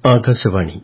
ആകാശവാണി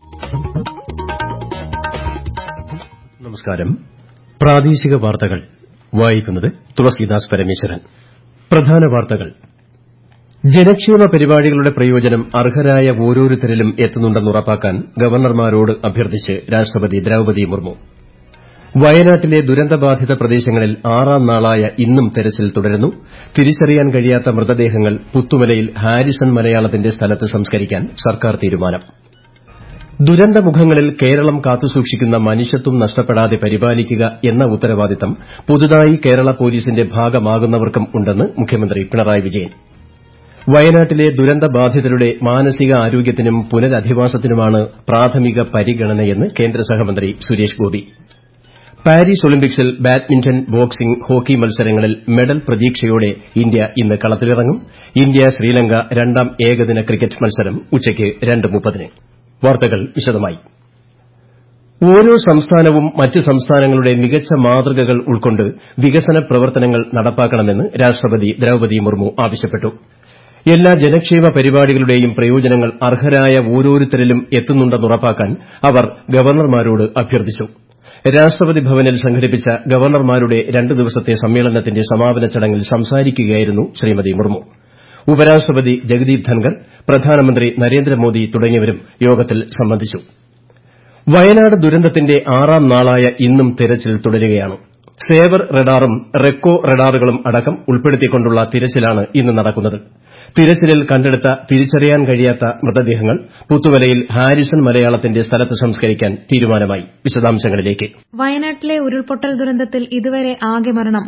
നമസ്കാരം പ്രാദേശിക വാർത്തകൾ വായിക്കുന്നത് തുളസീദാസ് പരമേശ്വരൻ പ്രധാന വാർത്തകൾ ജനക്ഷേമ പരിപാടികളുടെ പ്രയോജനം അർഹരായ ഓരോരുത്തരിലും എത്തുന്നുണ്ടെന്ന് ഉറപ്പാക്കാൻ ഗവർണർമാരോട് അഭ്യർത്ഥിച്ച് രാഷ്ട്രപതി ദ്രൌപദി മുർമു വയനാട്ടിലെ ദുരന്തബാധിത പ്രദേശങ്ങളിൽ ആറാം നാളായ ഇന്നും തെരച്ചിൽ തുടരുന്നു തിരിച്ചറിയാൻ കഴിയാത്ത മൃതദേഹങ്ങൾ പുത്തുമലയിൽ ഹാരിസൺ മലയാളത്തിന്റെ സ്ഥലത്ത് സംസ്കരിക്കാൻ സർക്കാർ തീരുമാനം ദുരന്തമുഖങ്ങളിൽ കേരളം കാത്തുസൂക്ഷിക്കുന്ന മനുഷ്യത്വം നഷ്ടപ്പെടാതെ പരിപാലിക്കുക എന്ന ഉത്തരവാദിത്തം പുതുതായി കേരള പോലീസിന്റെ ഭാഗമാകുന്നവർക്കും ഉണ്ടെന്ന് മുഖ്യമന്ത്രി പിണറായി വിജയൻ വയനാട്ടിലെ ദുരന്തബാധിതരുടെ മാനസികാരോഗ്യത്തിനും പുനരധിവാസത്തിനുമാണ് പ്രാഥമിക പരിഗണനയെന്ന് കേന്ദ്ര സഹമന്ത്രി സുരേഷ് ഗോപി പാരീസ് ഒളിമ്പിക്സിൽ ബാഡ്മിന്റൺ ബോക്സിംഗ് ഹോക്കി മത്സരങ്ങളിൽ മെഡൽ പ്രതീക്ഷയോടെ ഇന്ത്യ ഇന്ന് കളത്തിലിറങ്ങും ഇന്ത്യ ശ്രീലങ്ക രണ്ടാം ഏകദിന ക്രിക്കറ്റ് മത്സരം ഉച്ചയ്ക്ക് രണ്ട് മുപ്പതിന് വാർത്തകൾ വിശദമായി ഓരോ സംസ്ഥാനവും മറ്റ് സംസ്ഥാനങ്ങളുടെ മികച്ച മാതൃകകൾ ഉൾക്കൊണ്ട് വികസന പ്രവർത്തനങ്ങൾ നടപ്പാക്കണമെന്ന് രാഷ്ട്രപതി ദ്രൌപദി മുർമു ആവശ്യപ്പെട്ടു എല്ലാ ജനക്ഷേമ പരിപാടികളുടെയും പ്രയോജനങ്ങൾ അർഹരായ ഓരോരുത്തരിലും എത്തുന്നുണ്ടെന്ന് ഉറപ്പാക്കാൻ അവർ ഗവർണർമാരോട് അഭ്യർത്ഥിച്ചു രാഷ്ട്രപതി ഭവനിൽ സംഘടിപ്പിച്ച ഗവർണർമാരുടെ രണ്ട് ദിവസത്തെ സമ്മേളനത്തിന്റെ സമാപന ചടങ്ങിൽ സംസാരിക്കുകയായിരുന്നു ശ്രീമതി മുർമു ഉപരാഷ്ട്രപതി ജഗദീപ് ധൻകർ പ്രധാനമന്ത്രി നരേന്ദ്രമോദി തുടങ്ങിയവരും യോഗത്തിൽ സംബന്ധിച്ചു വയനാട് ദുരന്തത്തിന്റെ ആറാം നാളായ ഇന്നും തെരച്ചിൽ തുടരുകയാണ് സേവർ റഡാറും റെക്കോ റഡാറുകളും അടക്കം ഉൾപ്പെടുത്തിക്കൊണ്ടുള്ള തിരച്ചിലാണ് ഇന്ന് നടക്കുന്നത് തിരച്ചിലിൽ കണ്ടെടുത്ത തിരിച്ചറിയാൻ കഴിയാത്ത മൃതദേഹങ്ങൾ പുത്തുമലയിൽ ഹാരിസൺ മലയാളത്തിന്റെ സ്ഥലത്ത് സംസ്കരിക്കാൻ തീരുമാനമായി വിശദാംശങ്ങളിലേക്ക് വയനാട്ടിലെ ഉരുൾപൊട്ടൽ ദുരന്തത്തിൽ ഇതുവരെ ആകെ മരണം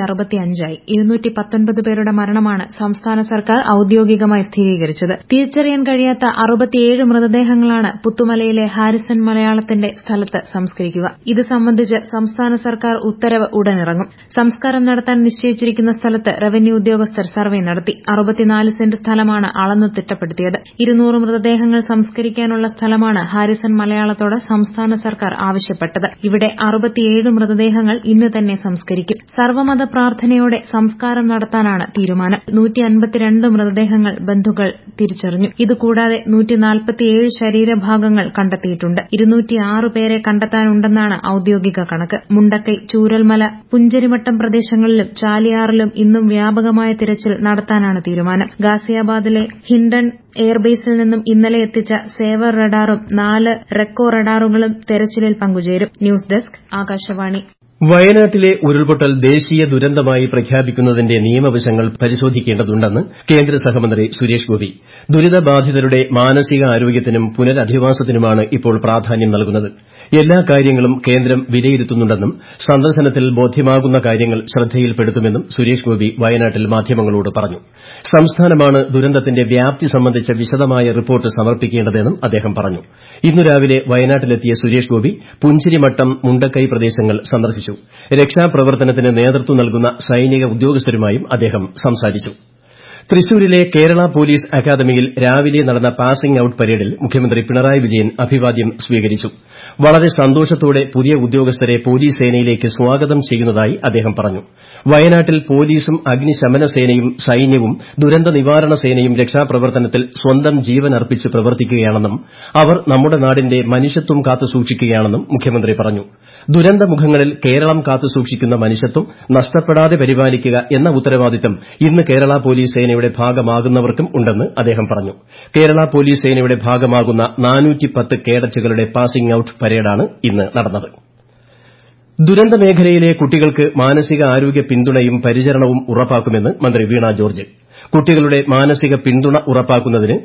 ആയി പേരുടെ മരണമാണ് സംസ്ഥാന സർക്കാർ ഔദ്യോഗികമായി സ്ഥിരീകരിച്ചത് തിരിച്ചറിയാൻ കഴിയാത്ത അറുപത്തിയേഴ് മൃതദേഹങ്ങളാണ് പുത്തുമലയിലെ ഹാരിസൺ മലയാളത്തിന്റെ സ്ഥലത്ത് സംസ്കരിക്കുക ഇത് സംബന്ധിച്ച് സംസ്ഥാന സർക്കാർ ഉത്തരവ് ഉടനിറങ്ങും സംസ്കാരം നടത്താൻ നിശ്ചയിച്ചിരിക്കുന്ന സ്ഥലത്ത് റവന്യൂ ഉദ്യോഗസ്ഥർ സർവേ നടത്തി അറുപത്തിനാല് സെന്റ് സ്ഥലമാണ് അളന്നു തിട്ടപ്പെടുത്തിയത് ഇരുന്നൂറ് മൃതദേഹങ്ങൾ സംസ്കരിക്കാനുള്ള സ്ഥലമാണ് ഹാരിസൺ മലയാളത്തോട് സംസ്ഥാന സർക്കാർ ആവശ്യപ്പെട്ടത് ഇവിടെ അറുപത്തിയേഴ് മൃതദേഹങ്ങൾ ഇന്ന് തന്നെ സംസ്കരിക്കും സർവ്വമത പ്രാർത്ഥനയോടെ സംസ്കാരം നടത്താനാണ് തീരുമാനം മൃതദേഹങ്ങൾ ബന്ധുക്കൾ തിരിച്ചറിഞ്ഞു ഇതുകൂടാതെ ശരീരഭാഗങ്ങൾ കണ്ടെത്തിയിട്ടുണ്ട് പേരെ കണ്ടെത്താനുണ്ടെന്നാണ് ഔദ്യോഗിക കണക്ക് മുണ്ടക്കൈ ചൂരൽമല പുഞ്ചരിമട്ടം പ്രദേശങ്ങളിലും ചാലിയാറിലും ഇന്നും വ്യാപകമായ തിരച്ചിൽ നടത്താനാണ് തീരുമാനം ഗാസിയാബാദിലെ ഹിൻഡൺ എയർബേസിൽ നിന്നും ഇന്നലെ എത്തിച്ച സേവർ റഡാറും നാല് റെക്കോ റഡാറുകളും തെരച്ചിലിൽ പങ്കുചേരും ന്യൂസ് ഡെസ്ക് ആകാശവാണി വയനാട്ടിലെ ഉരുൾപൊട്ടൽ ദേശീയ ദുരന്തമായി പ്രഖ്യാപിക്കുന്നതിന്റെ നിയമവശങ്ങൾ പരിശോധിക്കേണ്ടതുണ്ടെന്ന് കേന്ദ്ര സഹമന്ത്രി സുരേഷ് ഗോപി ദുരിതബാധിതരുടെ മാനസികാരോഗ്യത്തിനും പുനരധിവാസത്തിനുമാണ് ഇപ്പോൾ പ്രാധാന്യം നൽകുന്നത് എല്ലാ കാര്യങ്ങളും കേന്ദ്രം വിലയിരുത്തുന്നുണ്ടെന്നും സന്ദർശനത്തിൽ ബോധ്യമാകുന്ന കാര്യങ്ങൾ ശ്രദ്ധയിൽപ്പെടുത്തുമെന്നും സുരേഷ് ഗോപി വയനാട്ടിൽ മാധ്യമങ്ങളോട് പറഞ്ഞു സംസ്ഥാനമാണ് ദുരന്തത്തിന്റെ വ്യാപ്തി സംബന്ധിച്ച വിശദമായ റിപ്പോർട്ട് സമർപ്പിക്കേണ്ടതെന്നും അദ്ദേഹം പറഞ്ഞു ഇന്നു രാവിലെ വയനാട്ടിലെത്തിയ സുരേഷ് ഗോപി പുഞ്ചിരിമട്ടം മുണ്ടക്കൈ പ്രദേശങ്ങൾ സന്ദർശിച്ചു രക്ഷാപ്രവർത്തനത്തിന് നേതൃത്വം നൽകുന്ന സൈനിക ഉദ്യോഗസ്ഥരുമായും അദ്ദേഹം സംസാരിച്ചു തൃശൂരിലെ കേരള പോലീസ് അക്കാദമിയിൽ രാവിലെ നടന്ന പാസിംഗ് ഔട്ട് പരേഡിൽ മുഖ്യമന്ത്രി പിണറായി വിജയൻ അഭിവാദ്യം സ്വീകരിച്ചു വളരെ സന്തോഷത്തോടെ പുതിയ ഉദ്യോഗസ്ഥരെ പോലീസ് സേനയിലേക്ക് സ്വാഗതം ചെയ്യുന്നതായി അദ്ദേഹം പറഞ്ഞു വയനാട്ടിൽ പോലീസും അഗ്നിശമന സേനയും സൈന്യവും ദുരന്ത നിവാരണ സേനയും രക്ഷാപ്രവർത്തനത്തിൽ സ്വന്തം ജീവനർപ്പിച്ച് പ്രവർത്തിക്കുകയാണെന്നും അവർ നമ്മുടെ നാടിന്റെ മനുഷ്യത്വം കാത്തുസൂക്ഷിക്കുകയാണെന്നും മുഖ്യമന്ത്രി പറഞ്ഞു ദുരന്തമുഖങ്ങളിൽ കേരളം കാത്തുസൂക്ഷിക്കുന്ന മനുഷ്യത്വം നഷ്ടപ്പെടാതെ പരിപാലിക്കുക എന്ന ഉത്തരവാദിത്തം ഇന്ന് കേരള പോലീസ് സേനയുടെ ഭാഗമാകുന്നവർക്കും ഉണ്ടെന്ന് അദ്ദേഹം പറഞ്ഞു കേരള പോലീസ് സേനയുടെ ഭാഗമാകുന്ന കേഡറ്റുകളുടെ പാസിംഗ് ഔട്ട് പരേഡാണ് ഇന്ന് നടന്നത് ദുരന്തമേഖലയിലെ കുട്ടികൾക്ക് മാനസികാരോഗ്യ പിന്തുണയും പരിചരണവും ഉറപ്പാക്കുമെന്ന് മന്ത്രി വീണ ജോർജ് കുട്ടികളുടെ മാനസിക പിന്തുണ ഉറപ്പാക്കുന്നതിന്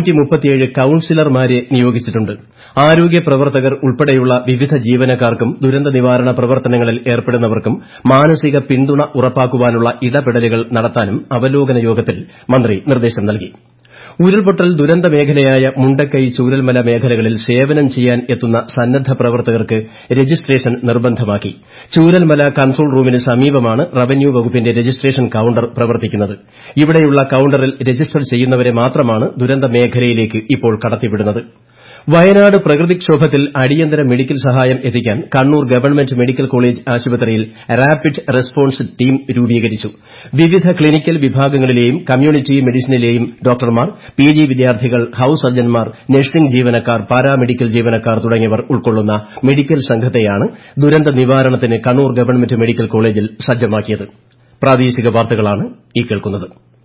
കൌൺസിലർമാരെ നിയോഗിച്ചിട്ടുണ്ട് ആരോഗ്യ പ്രവർത്തകർ ഉൾപ്പെടെയുള്ള വിവിധ ജീവനക്കാർക്കും ദുരന്ത നിവാരണ പ്രവർത്തനങ്ങളിൽ ഏർപ്പെടുന്നവർക്കും മാനസിക പിന്തുണ ഉറപ്പാക്കാനുള്ള ഇടപെടലുകൾ നടത്താനും അവലോകന യോഗത്തിൽ മന്ത്രി നിർദ്ദേശം നൽകി ഉരുൾപൊട്ടൽ ദുരന്ത മേഖലയായ മുണ്ടക്കൈ ചൂരൽമല മേഖലകളിൽ സേവനം ചെയ്യാൻ എത്തുന്ന സന്നദ്ധ പ്രവർത്തകർക്ക് രജിസ്ട്രേഷൻ നിർബന്ധമാക്കി ചൂരൽമല കൺട്രോൾ റൂമിന് സമീപമാണ് റവന്യൂ വകുപ്പിന്റെ രജിസ്ട്രേഷൻ കൌണ്ടർ പ്രവർത്തിക്കുന്നത് ഇവിടെയുള്ള കൌണ്ടറിൽ രജിസ്റ്റർ ചെയ്യുന്നവരെ മാത്രമാണ് ദുരന്ത മേഖലയിലേക്ക് ഇപ്പോൾ കടത്തിവിടുന്നത് വയനാട് പ്രകൃതിക്ഷോഭത്തിൽ അടിയന്തര മെഡിക്കൽ സഹായം എത്തിക്കാൻ കണ്ണൂർ ഗവൺമെന്റ് മെഡിക്കൽ കോളേജ് ആശുപത്രിയിൽ റാപ്പിഡ് റെസ്പോൺസ് ടീം രൂപീകരിച്ചു വിവിധ ക്ലിനിക്കൽ വിഭാഗങ്ങളിലെയും കമ്മ്യൂണിറ്റി മെഡിസിനിലെയും ഡോക്ടർമാർ പിജി വിദ്യാർത്ഥികൾ ഹൌസ് സർജൻമാർ നഴ്സിംഗ് ജീവനക്കാർ പാരാമെഡിക്കൽ ജീവനക്കാർ തുടങ്ങിയവർ ഉൾക്കൊള്ളുന്ന മെഡിക്കൽ സംഘത്തെയാണ് ദുരന്ത നിവാരണത്തിന് കണ്ണൂർ ഗവൺമെന്റ് മെഡിക്കൽ കോളേജിൽ സജ്ജമാക്കിയത് പ്രാദേശിക വാർത്തകളാണ് ഈ കേൾക്കുന്നത്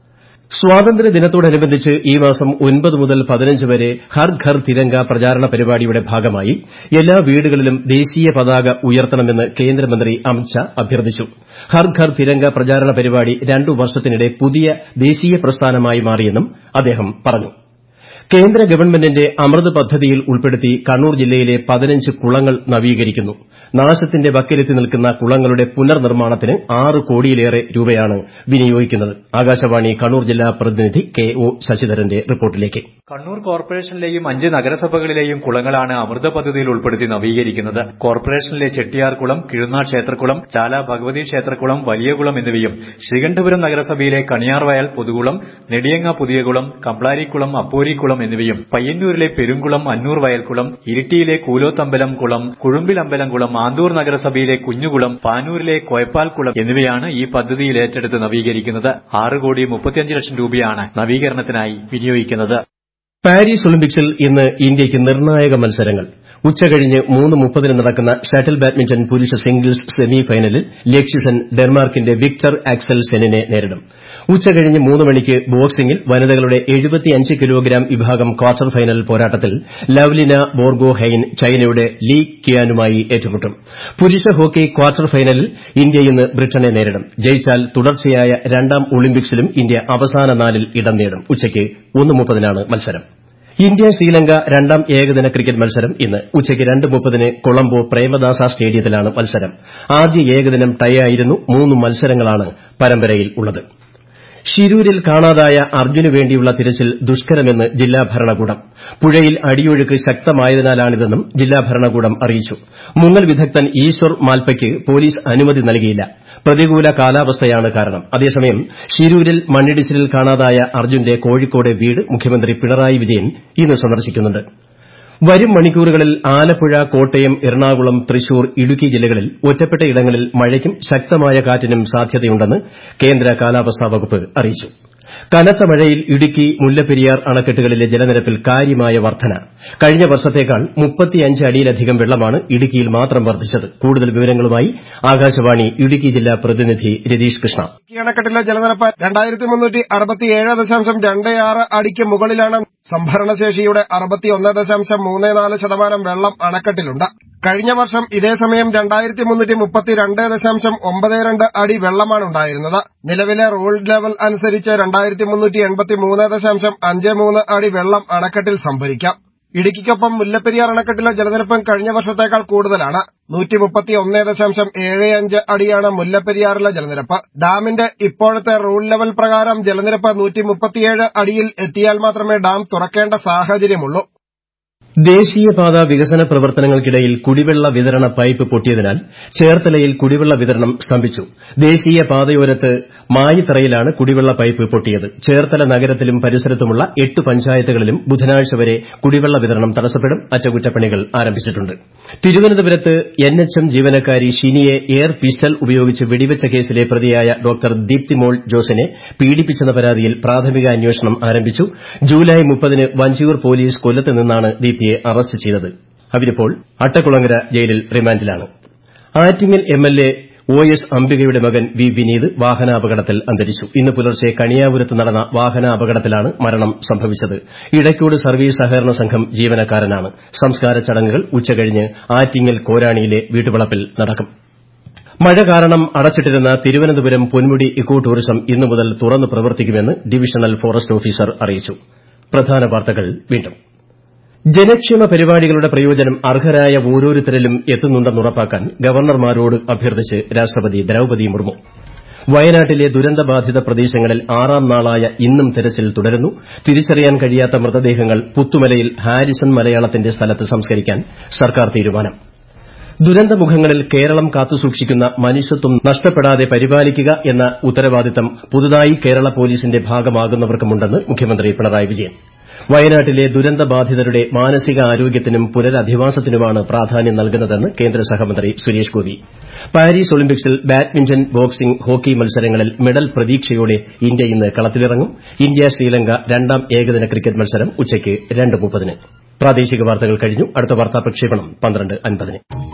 സ്വാതന്ത്ര്യദിനത്തോടനുബന്ധിച്ച് ഈ മാസം ഒൻപത് മുതൽ പതിനഞ്ച് വരെ ഹർ ഘർ തിരങ്ക പ്രചാരണ പരിപാടിയുടെ ഭാഗമായി എല്ലാ വീടുകളിലും ദേശീയ പതാക ഉയർത്തണമെന്ന് കേന്ദ്രമന്ത്രി അമിത്ഷാ അഭ്യർത്ഥിച്ചു ഹർ ഘർ തിരങ്ക പ്രചാരണ പരിപാടി രണ്ടു വർഷത്തിനിടെ പുതിയ ദേശീയ പ്രസ്ഥാനമായി മാറിയെന്നും അദ്ദേഹം പറഞ്ഞു കേന്ദ്ര ഗവൺമെന്റിന്റെ അമൃത് പദ്ധതിയിൽ ഉൾപ്പെടുത്തി കണ്ണൂർ ജില്ലയിലെ പതിനഞ്ച് കുളങ്ങൾ നവീകരിക്കുന്നു നാശത്തിന്റെ വക്കിലെത്തി നിൽക്കുന്ന കുളങ്ങളുടെ പുനർനിർമ്മാണത്തിന് ആറ് കോടിയിലേറെ രൂപയാണ് വിനിയോഗിക്കുന്നത് ആകാശവാണി കണ്ണൂർ ജില്ലാ പ്രതിനിധി കെ ഒ ശശിധരന്റെ റിപ്പോർട്ടിലേക്ക് കണ്ണൂർ കോർപ്പറേഷനിലെയും അഞ്ച് നഗരസഭകളിലെയും കുളങ്ങളാണ് അമൃത പദ്ധതിയിൽ ഉൾപ്പെടുത്തി നവീകരിക്കുന്നത് കോർപ്പറേഷനിലെ ചെട്ടിയാർകുളം കിഴുന്ന ക്ഷേത്രക്കുളം ചാല ഭഗവതി ക്ഷേത്രക്കുളം വലിയകുളം എന്നിവയും ശ്രീകണ്ഠപുരം നഗരസഭയിലെ കണിയാർവയൽ പുതുകുളം നെടിയങ്ങ പുതിയകുളം കമ്പ്ലാരിക്കുളം അപ്പോരിക്കുളം എന്നിവയും പയ്യന്നൂരിലെ പെരുങ്കുളം അന്നൂർ വയൽക്കുളം ഇരിട്ടിയിലെ കൂലോത്തമ്പലം കുളം കുഴുമ്പിലമ്പലം കുളം ആന്തൂർ നഗരസഭയിലെ കുഞ്ഞുകുളം പാനൂരിലെ കോയപ്പാൽക്കുളം എന്നിവയാണ് ഈ പദ്ധതിയിൽ ഏറ്റെടുത്ത് നവീകരിക്കുന്നത് ആറ് കോടി മുപ്പത്തിയഞ്ച് ലക്ഷം രൂപയാണ് നവീകരണത്തിനായി വിനിയോഗിക്കുന്നത് പാരീസ് ഒളിമ്പിക്സിൽ ഇന്ന് ഇന്ത്യയ്ക്ക് നിർണായക മത്സരങ്ങൾ ഉച്ചകഴിഞ്ഞ് മൂന്ന് മുപ്പതിന് നടക്കുന്ന ഷട്ടിൽ ബാഡ്മിന്റൺ പുരുഷ സിംഗിൾസ് സെമി ഫൈനലിൽ ലക്ഷ്യസെൻ ഡെൻമാർക്കിന്റെ വിക്ടർ ആക്സൽ സെനിനെ നേരിടും ഉച്ചകഴിഞ്ഞ് മൂന്ന് മണിക്ക് ബോക്സിംഗിൽ വനിതകളുടെ കിലോഗ്രാം വിഭാഗം ക്വാർട്ടർ ഫൈനൽ പോരാട്ടത്തിൽ ലവ്ലിന ബോർഗോഹെയ്ൻ ചൈനയുടെ ലീ ക്യാനുമായി ഏറ്റുമുട്ടും പുരുഷ ഹോക്കി ക്വാർട്ടർ ഫൈനലിൽ ഇന്ത്യ ഇന്ന് ബ്രിട്ടനെ നേരിടും ജയിച്ചാൽ തുടർച്ചയായ രണ്ടാം ഒളിമ്പിക്സിലും ഇന്ത്യ അവസാന നാലിൽ ഇടം നേടും ഉച്ചയ്ക്ക് ഒന്ന് മുപ്പതിനാണ് മത്സരം ഇന്ത്യ ശ്രീലങ്ക രണ്ടാം ഏകദിന ക്രിക്കറ്റ് മത്സരം ഇന്ന് ഉച്ചയ്ക്ക് രണ്ട് മുപ്പതിന് കൊളംബോ പ്രേമദാസ സ്റ്റേഡിയത്തിലാണ് മത്സരം ആദ്യ ഏകദിനം ടൈ ആയിരുന്നു മൂന്ന് മത്സരങ്ങളാണ് പരമ്പരയിലുള്ളത് ഷിരൂരിൽ കാണാതായ അർജുനു വേണ്ടിയുള്ള തിരച്ചിൽ ദുഷ്കരമെന്ന് ജില്ലാ ഭരണകൂടം പുഴയിൽ അടിയൊഴുക്ക് ശക്തമായതിനാലാണിതെന്നും ജില്ലാ ഭരണകൂടം അറിയിച്ചു മുങ്ങൽ വിദഗ്ധൻ ഈശ്വർ മാൽപ്പയ്ക്ക് പോലീസ് അനുമതി നൽകിയില്ല പ്രതികൂല കാലാവസ്ഥയാണ് കാരണം അതേസമയം ഷിരൂരിൽ മണ്ണിടിച്ചിലിൽ കാണാതായ അർജുന്റെ കോഴിക്കോടെ വീട് മുഖ്യമന്ത്രി പിണറായി വിജയൻ ഇന്ന് സന്ദർശിക്കുന്നുണ്ട് വരും മണിക്കൂറുകളിൽ ആലപ്പുഴ കോട്ടയം എറണാകുളം തൃശൂർ ഇടുക്കി ജില്ലകളിൽ ഒറ്റപ്പെട്ടയിടങ്ങളിൽ മഴയ്ക്കും ശക്തമായ കാറ്റിനും സാധ്യതയുണ്ടെന്ന് കേന്ദ്ര കാലാവസ്ഥാ വകുപ്പ് അറിയിച്ചു കനത്ത മഴയിൽ ഇടുക്കി മുല്ലപ്പെരിയാർ അണക്കെട്ടുകളിലെ ജലനിരപ്പിൽ കാര്യമായ വർധന കഴിഞ്ഞ വർഷത്തേക്കാൾ അടിയിലധികം വെള്ളമാണ് ഇടുക്കിയിൽ മാത്രം വർദ്ധിച്ചത് കൂടുതൽ വിവരങ്ങളുമായി ആകാശവാണി ഇടുക്കി ജില്ലാ പ്രതിനിധി രതീഷ് കൃഷ്ണ ഇടുക്കി അണക്കെട്ടിലെ ജലനിരപ്പ് രണ്ടായിരത്തി മുന്നൂറ്റി അറുപത്തിയേഴ് ദശാംശം രണ്ട് ആറ് അടിക്ക് മുകളിലാണ് സംഭരണശേഷിയുടെ അറുപത്തിയൊന്ന് ദശാംശം മൂന്ന് നാല് ശതമാനം വെള്ളം അണക്കെട്ടിലുണ്ട് കഴിഞ്ഞ വർഷം ഇതേ സമയം രണ്ടായിരത്തി മുന്നൂറ്റി മുപ്പത്തിരണ്ട് ദശാംശം ഒമ്പത് രണ്ട് അടി വെള്ളമാണ് ഉണ്ടായിരുന്നത് നിലവിലെ റൂൾ ലെവൽ അനുസരിച്ച് രണ്ടായിരത്തി മുന്നൂറ്റി എൺപത്തി മൂന്ന് ദശാംശം അഞ്ച് മൂന്ന് അടി വെള്ളം അണക്കെട്ടിൽ സംഭരിക്കാം ഇടുക്കിക്കൊപ്പം മുല്ലപ്പെരിയാർ അണക്കെട്ടിലെ ജലനിരപ്പും കഴിഞ്ഞ വർഷത്തേക്കാൾ കൂടുതലാണ് നൂറ്റി മുപ്പത്തി ഒന്ന് ദശാംശം ഏഴ് അഞ്ച് അടിയാണ് മുല്ലപ്പെരിയാറിലെ ജലനിരപ്പ് ഡാമിന്റെ ഇപ്പോഴത്തെ റൂൾ ലെവൽ പ്രകാരം ജലനിരപ്പ് നൂറ്റി മുപ്പത്തിയേഴ് അടിയിൽ എത്തിയാൽ മാത്രമേ ഡാം തുറക്കേണ്ട സാഹചര്യമുള്ളൂ ദേശീയപാത വികസന പ്രവർത്തനങ്ങൾക്കിടയിൽ കുടിവെള്ള വിതരണ പൈപ്പ് പൊട്ടിയതിനാൽ ചേർത്തലയിൽ കുടിവെള്ള വിതരണം സ്തംഭിച്ചു ദേശീയപാതയോരത്ത് മായിത്തറയിലാണ് കുടിവെള്ള പൈപ്പ് പൊട്ടിയത് ചേർത്തല നഗരത്തിലും പരിസരത്തുമുള്ള എട്ട് പഞ്ചായത്തുകളിലും ബുധനാഴ്ച വരെ കുടിവെള്ള വിതരണം തടസ്സപ്പെടും അറ്റകുറ്റപ്പണികൾ ആരംഭിച്ചിട്ടുണ്ട് തിരുവനന്തപുരത്ത് എൻ എച്ച് എം ജീവനക്കാരി ഷിനിയെ എയർ പിസ്റ്റൾ ഉപയോഗിച്ച് വെടിവെച്ച കേസിലെ പ്രതിയായ ഡോക്ടർ ദീപ്തിമോൾ ജോസിനെ പീഡിപ്പിച്ചെന്ന പരാതിയിൽ പ്രാഥമിക അന്വേഷണം ആരംഭിച്ചു ജൂലൈ മുപ്പതിന് വഞ്ചിയൂർ പോലീസ് കൊല്ലത്ത് നിന്നാണ് ദീപ്തിയെ അറസ്റ്റ് ചെയ്തത് അവരിപ്പോൾ അട്ടക്കുളങ്ങര ജയിലിൽ റിമാൻഡിലാണ് ആറ്റിങ്ങൽ എംഎൽഎ ഒ എസ് അംബികയുടെ മകൻ വി വിനീത് വാഹനാപകടത്തിൽ അന്തരിച്ചു ഇന്ന് പുലർച്ചെ കണിയാപുരത്ത് നടന്ന വാഹനാപകടത്തിലാണ് മരണം സംഭവിച്ചത് ഇടയ്ക്കോട് സർവീസ് സഹകരണ സംഘം ജീവനക്കാരനാണ് സംസ്കാര ചടങ്ങുകൾ ഉച്ചകഴിഞ്ഞ് ആറ്റിങ്ങൽ കോരാണിയിലെ വീട്ടുവളപ്പിൽ നടക്കും മഴ കാരണം അടച്ചിട്ടിരുന്ന തിരുവനന്തപുരം പൊന്മുടി ഇക്കോ ടൂറിസം ഇന്നു മുതൽ തുറന്ന് പ്രവർത്തിക്കുമെന്ന് ഡിവിഷണൽ ഫോറസ്റ്റ് ഓഫീസർ അറിയിച്ചു പ്രധാന വാർത്തകൾ വീണ്ടും ജനക്ഷേമ പരിപാടികളുടെ പ്രയോജനം അർഹരായ ഓരോരുത്തരിലും എത്തുന്നുണ്ടെന്നുറപ്പാക്കാൻ ഗവർണർമാരോട് അഭ്യർത്ഥിച്ച് രാഷ്ട്രപതി ദ്രൌപദി മുർമു വയനാട്ടിലെ ദുരന്തബാധിത പ്രദേശങ്ങളിൽ ആറാം നാളായ ഇന്നും തെരച്ചിൽ തുടരുന്നു തിരിച്ചറിയാൻ കഴിയാത്ത മൃതദേഹങ്ങൾ പുത്തുമലയിൽ ഹാരിസൺ മലയാളത്തിന്റെ സ്ഥലത്ത് സംസ്കരിക്കാൻ സർക്കാർ തീരുമാനം ദുരന്തമുഖങ്ങളിൽ കേരളം കാത്തുസൂക്ഷിക്കുന്ന മനുഷ്യത്വം നഷ്ടപ്പെടാതെ പരിപാലിക്കുക എന്ന ഉത്തരവാദിത്തം പുതുതായി കേരള പോലീസിന്റെ ഭാഗമാകുന്നവർക്കുമുണ്ടെന്ന് മുഖ്യമന്ത്രി പിണറായി വിജയൻ വയനാട്ടിലെ ദുരന്തബാധിതരുടെ മാനസികാരോഗ്യത്തിനും പുനരധിവാസത്തിനുമാണ് പ്രാധാന്യം നൽകുന്നതെന്ന് കേന്ദ്ര സഹമന്ത്രി സുരേഷ് ഗോപി പാരീസ് ഒളിമ്പിക്സിൽ ബാഡ്മിന്റൺ ബോക്സിംഗ് ഹോക്കി മത്സരങ്ങളിൽ മെഡൽ പ്രതീക്ഷയോടെ ഇന്ത്യ ഇന്ന് കളത്തിലിറങ്ങും ഇന്ത്യ ശ്രീലങ്ക രണ്ടാം ഏകദിന ക്രിക്കറ്റ് മത്സരം ഉച്ചയ്ക്ക് രണ്ട് മുപ്പതിന് പ്രാദേശിക വാർത്തകൾ കഴിഞ്ഞു അടുത്ത വാർത്താ പ്രക്ഷേപണം പന്ത്രണ്ട് അൻപതിന്